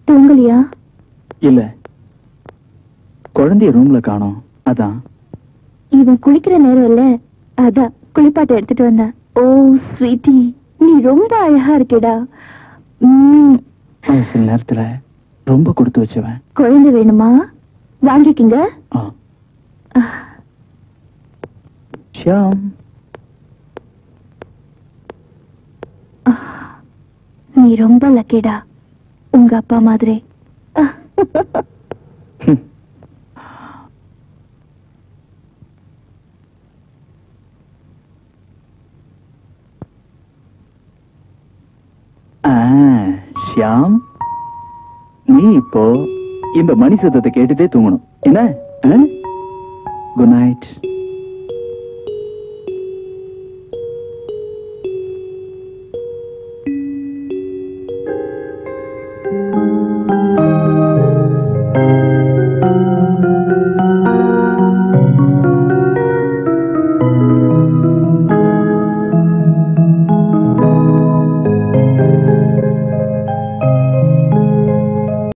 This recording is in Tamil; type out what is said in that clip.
தூங்கலையா இல்ல குழந்தைய ரூம்ல காணோம் அதான் இவன் குளிக்கிற நேரம் இல்ல அதான் குளிப்பாட்ட எடுத்துட்டு வந்தேன் ஓ ஸ்வீட்டி நீ ரொம்ப அழகா இருக்கேடா உம், அவன் சில நேரத்துல ரொம்ப கொடுத்து வச்சவன் குழந்தை வேணுமா வாங்கிக்கிங்க ஆ. ஷியாம் நீ ரொம்ப லக்கிடா உங்க அப்பா மாதிரி ஹம். ஆ, ஷியாம் நீ இப்போ இந்த மணி சத்தத்தை கேட்டுட்டே தூங்கணும் என்ன குட் நைட்